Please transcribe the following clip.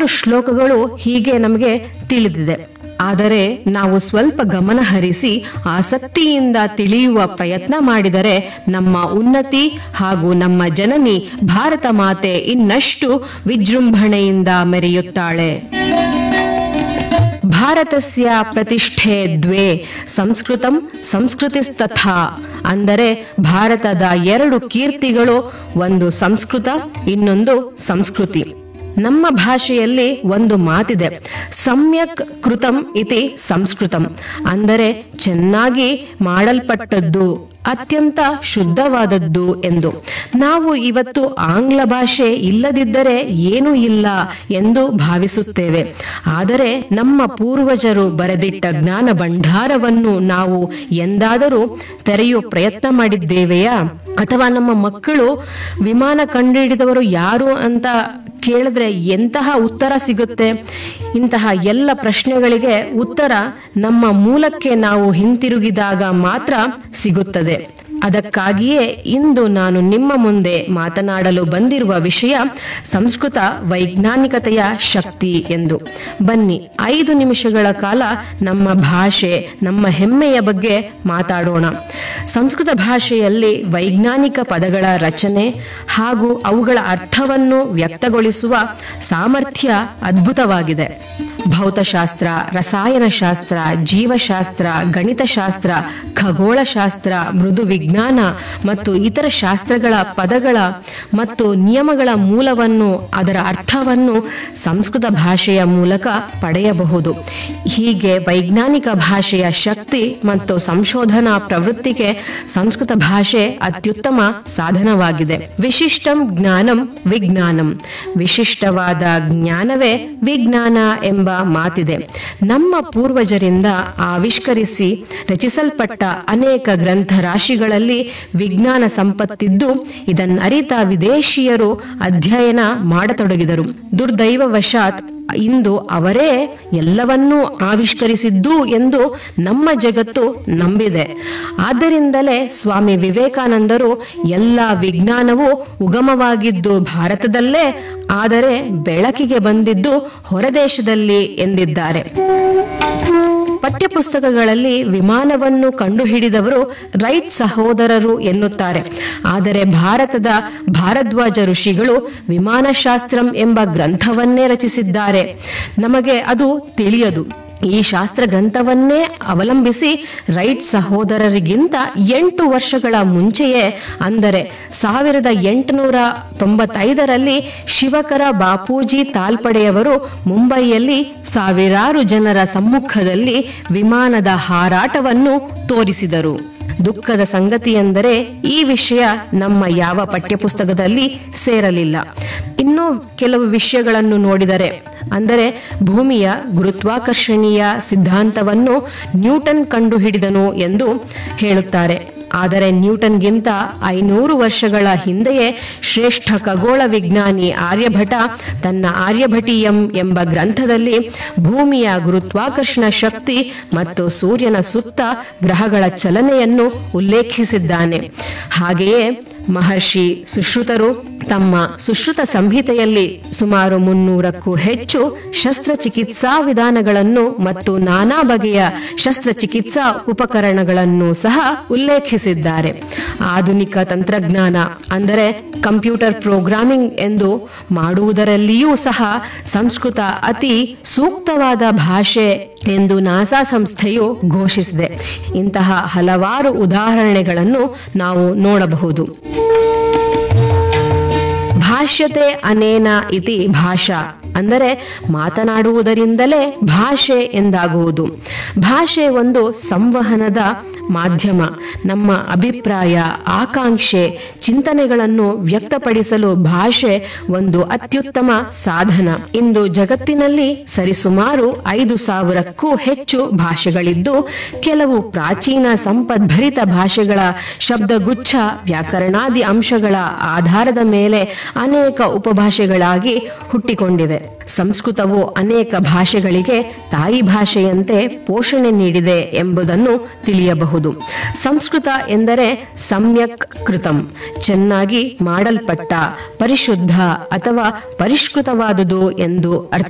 ಹಲವಾರು ಶ್ಲೋಕಗಳು ಹೀಗೆ ನಮಗೆ ತಿಳಿದಿದೆ ಆದರೆ ನಾವು ಸ್ವಲ್ಪ ಗಮನ ಹರಿಸಿ ಆಸಕ್ತಿಯಿಂದ ತಿಳಿಯುವ ಪ್ರಯತ್ನ ಮಾಡಿದರೆ ನಮ್ಮ ಉನ್ನತಿ ಹಾಗೂ ನಮ್ಮ ಜನನಿ ಭಾರತ ಮಾತೆ ಇನ್ನಷ್ಟು ವಿಜೃಂಭಣೆಯಿಂದ ಮೆರೆಯುತ್ತಾಳೆ ಭಾರತಸ್ಯ ಪ್ರತಿಷ್ಠೆ ದ್ವೇ ಸಂಸ್ಕೃತಂ ಸಂಸ್ಕೃತಿಸ್ತಥಾ ಅಂದರೆ ಭಾರತದ ಎರಡು ಕೀರ್ತಿಗಳು ಒಂದು ಸಂಸ್ಕೃತ ಇನ್ನೊಂದು ಸಂಸ್ಕೃತಿ ನಮ್ಮ ಭಾಷೆಯಲ್ಲಿ ಒಂದು ಮಾತಿದೆ ಸಮ್ಯಕ್ ಕೃತಂ ಇತಿ ಸಂಸ್ಕೃತಂ ಅಂದರೆ ಚೆನ್ನಾಗಿ ಮಾಡಲ್ಪಟ್ಟದ್ದು ಅತ್ಯಂತ ಶುದ್ಧವಾದದ್ದು ಎಂದು ನಾವು ಇವತ್ತು ಆಂಗ್ಲ ಭಾಷೆ ಇಲ್ಲದಿದ್ದರೆ ಏನೂ ಇಲ್ಲ ಎಂದು ಭಾವಿಸುತ್ತೇವೆ ಆದರೆ ನಮ್ಮ ಪೂರ್ವಜರು ಬರೆದಿಟ್ಟ ಜ್ಞಾನ ಭಂಡಾರವನ್ನು ನಾವು ಎಂದಾದರೂ ತೆರೆಯುವ ಪ್ರಯತ್ನ ಮಾಡಿದ್ದೇವೆಯಾ ಅಥವಾ ನಮ್ಮ ಮಕ್ಕಳು ವಿಮಾನ ಕಂಡುಹಿಡಿದವರು ಯಾರು ಅಂತ ಕೇಳಿದ್ರೆ ಎಂತಹ ಉತ್ತರ ಸಿಗುತ್ತೆ ಇಂತಹ ಎಲ್ಲ ಪ್ರಶ್ನೆಗಳಿಗೆ ಉತ್ತರ ನಮ್ಮ ಮೂಲಕ್ಕೆ ನಾವು ಹಿಂತಿರುಗಿದಾಗ ಮಾತ್ರ ಸಿಗುತ್ತದೆ ಅದಕ್ಕಾಗಿಯೇ ಇಂದು ನಾನು ನಿಮ್ಮ ಮುಂದೆ ಮಾತನಾಡಲು ಬಂದಿರುವ ವಿಷಯ ಸಂಸ್ಕೃತ ವೈಜ್ಞಾನಿಕತೆಯ ಶಕ್ತಿ ಎಂದು ಬನ್ನಿ ಐದು ನಿಮಿಷಗಳ ಕಾಲ ನಮ್ಮ ಭಾಷೆ ನಮ್ಮ ಹೆಮ್ಮೆಯ ಬಗ್ಗೆ ಮಾತಾಡೋಣ ಸಂಸ್ಕೃತ ಭಾಷೆಯಲ್ಲಿ ವೈಜ್ಞಾನಿಕ ಪದಗಳ ರಚನೆ ಹಾಗೂ ಅವುಗಳ ಅರ್ಥವನ್ನು ವ್ಯಕ್ತಗೊಳಿಸುವ ಸಾಮರ್ಥ್ಯ ಅದ್ಭುತವಾಗಿದೆ ಭೌತಶಾಸ್ತ್ರ ರಸಾಯನಶಾಸ್ತ್ರ ಜೀವಶಾಸ್ತ್ರ ಗಣಿತಶಾಸ್ತ್ರ ಖಗೋಳಶಾಸ್ತ್ರ ಮೃದು ವಿಜ್ಞಾನ ಮತ್ತು ಇತರ ಶಾಸ್ತ್ರಗಳ ಪದಗಳ ಮತ್ತು ನಿಯಮಗಳ ಮೂಲವನ್ನು ಅದರ ಅರ್ಥವನ್ನು ಸಂಸ್ಕೃತ ಭಾಷೆಯ ಮೂಲಕ ಪಡೆಯಬಹುದು ಹೀಗೆ ವೈಜ್ಞಾನಿಕ ಭಾಷೆಯ ಶಕ್ತಿ ಮತ್ತು ಸಂಶೋಧನಾ ಪ್ರವೃತ್ತಿಗೆ ಸಂಸ್ಕೃತ ಭಾಷೆ ಅತ್ಯುತ್ತಮ ಸಾಧನವಾಗಿದೆ ವಿಶಿಷ್ಟಂ ಜ್ಞಾನಂ ವಿಜ್ಞಾನಂ ವಿಶಿಷ್ಟವಾದ ಜ್ಞಾನವೇ ವಿಜ್ಞಾನ ಎಂಬ ಮಾತಿದೆ ನಮ್ಮ ಪೂರ್ವಜರಿಂದ ಆವಿಷ್ಕರಿಸಿ ರಚಿಸಲ್ಪಟ್ಟ ಅನೇಕ ಗ್ರಂಥ ರಾಶಿಗಳಲ್ಲಿ ವಿಜ್ಞಾನ ಸಂಪತ್ತಿದ್ದು ಇದನ್ನರಿತ ವಿದೇಶಿಯರು ಅಧ್ಯಯನ ಮಾಡತೊಡಗಿದರು ದುರ್ದೈವವಶಾತ್ ಇಂದು ಅವರೇ ಎಲ್ಲವನ್ನೂ ಆವಿಷ್ಕರಿಸಿದ್ದು ಎಂದು ನಮ್ಮ ಜಗತ್ತು ನಂಬಿದೆ ಆದ್ದರಿಂದಲೇ ಸ್ವಾಮಿ ವಿವೇಕಾನಂದರು ಎಲ್ಲ ವಿಜ್ಞಾನವು ಉಗಮವಾಗಿದ್ದು ಭಾರತದಲ್ಲೇ ಆದರೆ ಬೆಳಕಿಗೆ ಬಂದಿದ್ದು ಹೊರದೇಶದಲ್ಲಿ ಎಂದಿದ್ದಾರೆ ಪಠ್ಯಪುಸ್ತಕಗಳಲ್ಲಿ ವಿಮಾನವನ್ನು ಕಂಡುಹಿಡಿದವರು ರೈಟ್ ಸಹೋದರರು ಎನ್ನುತ್ತಾರೆ ಆದರೆ ಭಾರತದ ಭಾರದ್ವಾಜ ಋಷಿಗಳು ವಿಮಾನಶಾಸ್ತ್ರಂ ಎಂಬ ಗ್ರಂಥವನ್ನೇ ರಚಿಸಿದ್ದಾರೆ ನಮಗೆ ಅದು ತಿಳಿಯದು ಈ ಶಾಸ್ತ್ರ ಗ್ರಂಥವನ್ನೇ ಅವಲಂಬಿಸಿ ರೈಟ್ ಸಹೋದರರಿಗಿಂತ ಎಂಟು ವರ್ಷಗಳ ಮುಂಚೆಯೇ ಅಂದರೆ ಸಾವಿರದ ಎಂಟುನೂರ ತೊಂಬತ್ತೈದರಲ್ಲಿ ಶಿವಕರ ಬಾಪೂಜಿ ತಾಲ್ಪಡೆಯವರು ಮುಂಬೈಯಲ್ಲಿ ಸಾವಿರಾರು ಜನರ ಸಮ್ಮುಖದಲ್ಲಿ ವಿಮಾನದ ಹಾರಾಟವನ್ನು ತೋರಿಸಿದರು ದುಃಖದ ಸಂಗತಿಯೆಂದರೆ ಈ ವಿಷಯ ನಮ್ಮ ಯಾವ ಪಠ್ಯಪುಸ್ತಕದಲ್ಲಿ ಸೇರಲಿಲ್ಲ ಇನ್ನು ಕೆಲವು ವಿಷಯಗಳನ್ನು ನೋಡಿದರೆ ಅಂದರೆ ಭೂಮಿಯ ಗುರುತ್ವಾಕರ್ಷಣೀಯ ಸಿದ್ಧಾಂತವನ್ನು ನ್ಯೂಟನ್ ಕಂಡುಹಿಡಿದನು ಎಂದು ಹೇಳುತ್ತಾರೆ ಆದರೆ ನ್ಯೂಟನ್ಗಿಂತ ಐನೂರು ವರ್ಷಗಳ ಹಿಂದೆಯೇ ಶ್ರೇಷ್ಠ ಖಗೋಳ ವಿಜ್ಞಾನಿ ಆರ್ಯಭಟ ತನ್ನ ಆರ್ಯಭಟೀಯಂ ಎಂಬ ಗ್ರಂಥದಲ್ಲಿ ಭೂಮಿಯ ಗುರುತ್ವಾಕರ್ಷಣ ಶಕ್ತಿ ಮತ್ತು ಸೂರ್ಯನ ಸುತ್ತ ಗ್ರಹಗಳ ಚಲನೆಯನ್ನು ಉಲ್ಲೇಖಿಸಿದ್ದಾನೆ ಹಾಗೆಯೇ ಮಹರ್ಷಿ ಸುಶ್ರುತರು ತಮ್ಮ ಸುಶ್ರುತ ಸಂಹಿತೆಯಲ್ಲಿ ಸುಮಾರು ಮುನ್ನೂರಕ್ಕೂ ಹೆಚ್ಚು ಶಸ್ತ್ರಚಿಕಿತ್ಸಾ ವಿಧಾನಗಳನ್ನು ಮತ್ತು ನಾನಾ ಬಗೆಯ ಶಸ್ತ್ರಚಿಕಿತ್ಸಾ ಉಪಕರಣಗಳನ್ನು ಸಹ ಉಲ್ಲೇಖಿಸಿದ್ದಾರೆ ಆಧುನಿಕ ತಂತ್ರಜ್ಞಾನ ಅಂದರೆ ಕಂಪ್ಯೂಟರ್ ಪ್ರೋಗ್ರಾಮಿಂಗ್ ಎಂದು ಮಾಡುವುದರಲ್ಲಿಯೂ ಸಹ ಸಂಸ್ಕೃತ ಅತಿ ಸೂಕ್ತವಾದ ಭಾಷೆ ಎಂದು ನಾಸಾ ಸಂಸ್ಥೆಯು ಘೋಷಿಸಿದೆ ಇಂತಹ ಹಲವಾರು ಉದಾಹರಣೆಗಳನ್ನು ನಾವು ನೋಡಬಹುದು ಭಾಷ್ಯತೆ ಅನೇನ ಇತಿ ಭಾಷಾ ಅಂದರೆ ಮಾತನಾಡುವುದರಿಂದಲೇ ಭಾಷೆ ಎಂದಾಗುವುದು ಭಾಷೆ ಒಂದು ಸಂವಹನದ ಮಾಧ್ಯಮ ನಮ್ಮ ಅಭಿಪ್ರಾಯ ಆಕಾಂಕ್ಷೆ ಚಿಂತನೆಗಳನ್ನು ವ್ಯಕ್ತಪಡಿಸಲು ಭಾಷೆ ಒಂದು ಅತ್ಯುತ್ತಮ ಸಾಧನ ಇಂದು ಜಗತ್ತಿನಲ್ಲಿ ಸರಿಸುಮಾರು ಐದು ಸಾವಿರಕ್ಕೂ ಹೆಚ್ಚು ಭಾಷೆಗಳಿದ್ದು ಕೆಲವು ಪ್ರಾಚೀನ ಸಂಪದ್ಭರಿತ ಭಾಷೆಗಳ ಶಬ್ದಗುಚ್ಛ ವ್ಯಾಕರಣಾದಿ ಅಂಶಗಳ ಆಧಾರದ ಮೇಲೆ ಅನೇಕ ಉಪಭಾಷೆಗಳಾಗಿ ಹುಟ್ಟಿಕೊಂಡಿವೆ ಸಂಸ್ಕೃತವು ಅನೇಕ ಭಾಷೆಗಳಿಗೆ ತಾಯಿ ಭಾಷೆಯಂತೆ ಪೋಷಣೆ ನೀಡಿದೆ ಎಂಬುದನ್ನು ತಿಳಿಯಬಹುದು ಸಂಸ್ಕೃತ ಎಂದರೆ ಸಮ್ಯಕ್ ಕೃತಂ ಚೆನ್ನಾಗಿ ಮಾಡಲ್ಪಟ್ಟ ಪರಿಶುದ್ಧ ಅಥವಾ ಪರಿಷ್ಕೃತವಾದುದು ಎಂದು ಅರ್ಥ